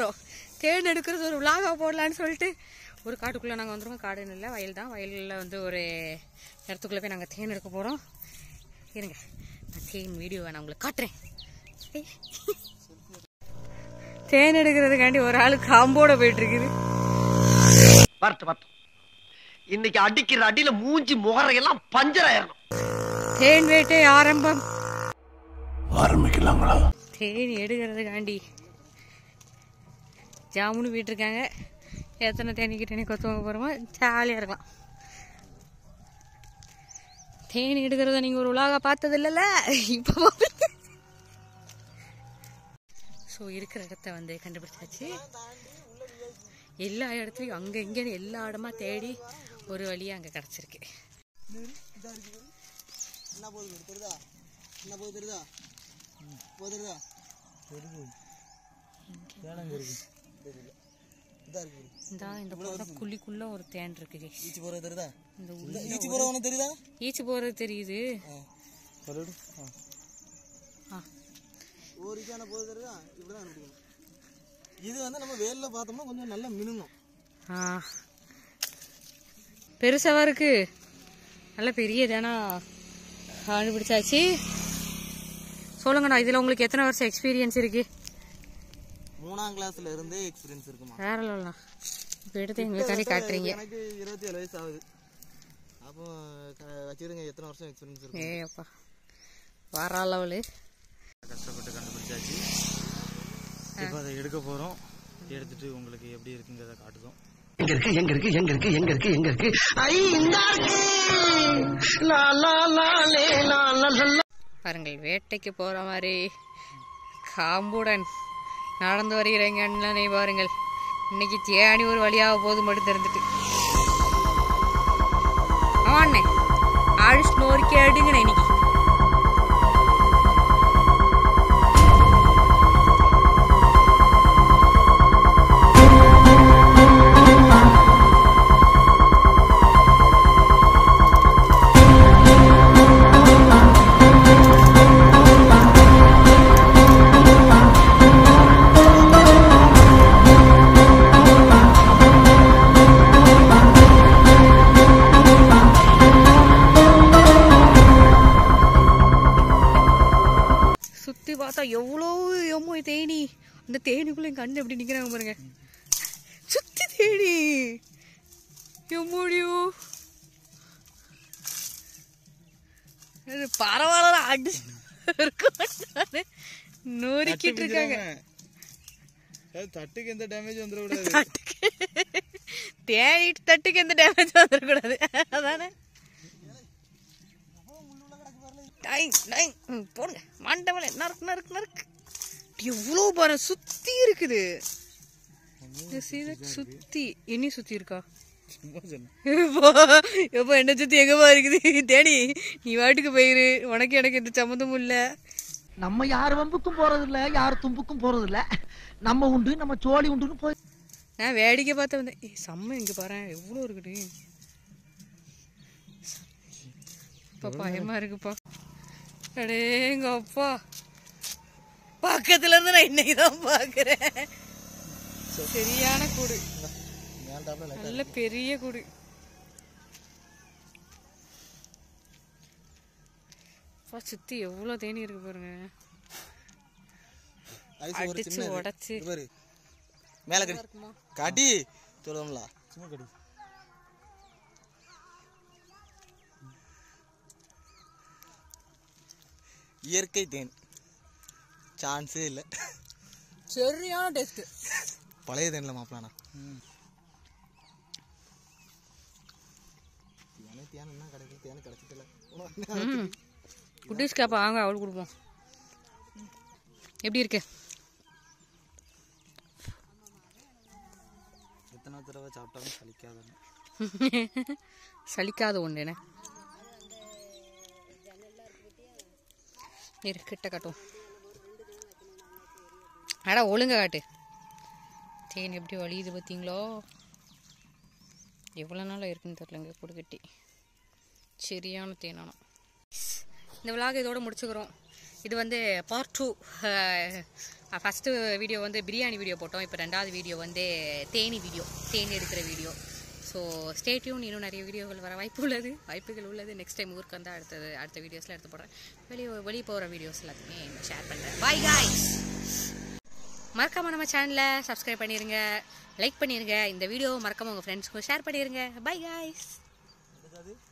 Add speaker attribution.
Speaker 1: போகிறோம் தேன் எடுக்கிறது ஒரு விலாகாக போடலான்னு சொல்லிட்டு ஒரு காட்டுக்குள்ளே நாங்கள் வந்துருவோம் காடுன்னு இல்லை வயல் தான் வயலில் வந்து ஒரு இடத்துக்குள்ளே போய் நாங்கள் தேன் எடுக்க போகிறோம் இருங்க நான் தேன் வீடியோவை நான் உங்களுக்கு காட்டுறேன் ஏய். தேன் எடுக்கிறதுக்காண்டி ஒரு ஆள் காம்போட போயிட்டு இருக்குது
Speaker 2: வரட்டும் வரட்டும் இன்னைக்கு அடிக்கிற அடியில மூஞ்சி முகரையெல்லாம் பஞ்சர் ஆயிரணும்
Speaker 1: தேன் வேட்டை ஆரம்பம்
Speaker 3: ஆரம்பிக்கலாங்களா
Speaker 1: தேன் எடுக்கிறதுக்காண்டி ஜாமுன்னு போயிட்டுருக்காங்க எத்தனை தேனிக்கு தேனி கொத்துவாங்க போகிறோமோ ஜாலியாக இருக்கலாம் தேன் எடுக்கிறத நீங்கள் ஒரு உலக பார்த்தது இல்லைல்ல இப்போ ஸோ இருக்கிற இடத்த வந்து கண்டுபிடிச்சாச்சு எல்லா இடத்துலையும் அங்கே இங்கேன்னு எல்லா இடமா தேடி ஒரு வழியாக அங்கே கிடச்சிருக்கு
Speaker 4: என்ன போகுது தெரியுதா என்ன போகுது தெரியுதா போகுது தெரியுதா இதா இருக்கு
Speaker 1: இந்த இந்த பக்கம் குழிக்குள்ள ஒரு தேன் இருக்கு guys.
Speaker 4: ஈச்சி போகிறது தெரியுதா
Speaker 1: இந்த
Speaker 4: இந்த ஈச்சி போகிற உனக்கு தெரியுதா
Speaker 1: ஈச்சு போகிறது தெரியுது
Speaker 4: சொல்லிடு
Speaker 1: ஆ
Speaker 4: ஒரு ஈச்சான போகுது தெரியுதா இப்படி தான் அனுப்பிக்கணும் இது வந்து நம்ம வேலில் பார்த்தோம்னா கொஞ்சம் நல்லா மினுங்கும்
Speaker 1: ஆ பெருசாவா இருக்கு நல்ல பெரிய தேனா கண்டுபிடிச்சாச்சு சொல்லுங்கண்ணா இதில் உங்களுக்கு எத்தனை வருஷம் எக்ஸ்பீரியன்ஸ் இருக்கு
Speaker 4: மூணாம் கிளாஸ்ல இருந்தே எக்ஸ்பீரியன்ஸ் இருக்குமா
Speaker 1: வேற லெவலாம் இப்போ எடுத்து எங்களுக்காண்டி காட்டுறீங்க
Speaker 4: எனக்கு இருபத்தி ஏழு வயசு ஆகுது அப்போ க- வச்சுருங்க எத்தனை வருஷம் எக்ஸ்பீரியன்ஸ் இருக்கு
Speaker 1: ஏ அப்பா வர லெவலு
Speaker 5: கஷ்டப்பட்டு கண்டுபிடிச்சாச்சு இப்போ அதை எடுக்க போகிறோம் எடுத்துட்டு உங்களுக்கு எப்படி இருக்குங்கிறத காட்டுதோம்
Speaker 2: எங்க இருக்கு எங்க இருக்கு எங்க இருக்கு எங்க இருக்கு எங்க இருக்கு ஐ இந்த இருக்கு லா லா லா லே லா லா லா லா.
Speaker 1: பாருங்கள் வேட்டைக்கு போகிற மாதிரி காம்புடன் நடந்து வருகிற எங்கள் அண்ணனை பாருங்கள் இன்னைக்கு தேடி ஒரு வழியாக போது மட்டும் தெரிஞ்சுட்டு ஆமாண்ணே ஆடு ஸ்னோரிக்கி அடுங்கண்ணே இன்னைக்கு சுற்றி பார்த்தா எவ்வளோ எம்மோ தேனி அந்த தேனிக்குள்ளே என் கண்ணு எப்படி நிற்கிறாங்க பாருங்க சுற்றி தேனி எம்மோடியோ இது பரவாயில்ல அடி இருக்கும் நொறுக்கிட்டு இருக்காங்க
Speaker 5: தட்டுக்கு எந்த டேமேஜ் வந்துடக்கூடாது
Speaker 1: தட்டுக்கு தேனிட்டு தட்டுக்கு எந்த டேமேஜ் வந்துடக்கூடாது அதானே டைங் டைங் ம், போடுங்க மண்டவளை நறுக்கு நறுக்கு நறுக்கு எவ்வளோ பாரு சுத்தி இருக்குது இந்த சீதை சுத்தி இனி சுத்தி இருக்கா
Speaker 5: சும்மா சொன்னேன்
Speaker 1: எப்போ எப்போ என்ன சுத்தி எங்கப்பா இருக்குது தேடி நீ வாட்டுக்கு போயிரு உனக்கு எனக்கு எந்த சம்மந்தமும் இல்ல
Speaker 2: நம்ம யார் வம்புக்கும் போறது இல்ல யார் தும்புக்கும் போறது இல்ல நம்ம உண்டு நம்ம சோழி உண்டுன்னு போய்
Speaker 1: நான் வேடிக்கை பார்த்து வந்தேன் ஏய் செம்ம இங்க பாரு எவ்வளோ இருக்குது இப்போ பயமா இருக்குப்பா அடேங்க அப்பா பக்கத்துல இருந்து நான் இன்னைக்கு தான் பாக்குறேன் சரியான கூடு நல்ல பெரிய கூடு அப்பா, சுத்தி எவ்வளவு தேனி இருக்கு பாருங்க
Speaker 4: ஐஸ் ஒரு
Speaker 1: அடிச்சு
Speaker 4: சின்ன இது.
Speaker 1: உடைச்சு
Speaker 4: இது பாரு மேலே கடி காட்டி சொல்லுவோம்ல சும்மா கடி இயற்கை தேன் சான்ஸே இல்லை
Speaker 1: சரியான டேஸ்ட்
Speaker 4: பழைய தேனில் மாப்பிளானா தேனே தேன் என்ன கிடைக்கும் தேன் கிடைச்சதில்ல
Speaker 1: குட்டீஸ்க்கு அப்போ வாங்க அவளுக்கு கொடுப்போம் எப்படி இருக்கு
Speaker 5: எத்தனை தடவை சாப்பிட்டாலும் சலிக்காதுன்னு
Speaker 1: சலிக்காத ஒன்று என்ன இரு கிட்ட காட்டும் அடா ஒழுங்க காட்டு தேன் எப்படி வலியுது பார்த்தீங்களோ எவ்வளோ நாளாக இருக்குன்னு தெரிலங்க கூடு கட்டி சரியான தேனானம் இந்த விலாக இதோட முடிச்சுக்கிறோம் இது வந்து பார்ட் டூ ஃபஸ்ட்டு வீடியோ வந்து பிரியாணி வீடியோ போட்டோம் இப்போ ரெண்டாவது வீடியோ வந்து தேனி வீடியோ தேனி எடுக்கிற வீடியோ ஸோ ஸ்டேட்யூன் இன்னும் நிறைய வீடியோகள் வர வாய்ப்பு உள்ளது வாய்ப்புகள் உள்ளது நெக்ஸ்ட் டைம் ஊருக்கு வந்து அடுத்தது அடுத்த வீடியோஸில் எடுத்து போடுறேன் வெளியே வெளியே போகிற வீடியோஸ் எல்லாத்தையுமே ஷேர் பண்ணுறேன் பாய் காய்ஸ் மறக்காம நம்ம சேனலை சப்ஸ்கிரைப் பண்ணிடுங்க லைக் பண்ணிடுங்க இந்த வீடியோ மறக்காம உங்கள் ஃப்ரெண்ட்ஸ்க்கும் ஷேர் பண்ணிடுங்க பை காய்ஸ்
Speaker 4: அடுத்தது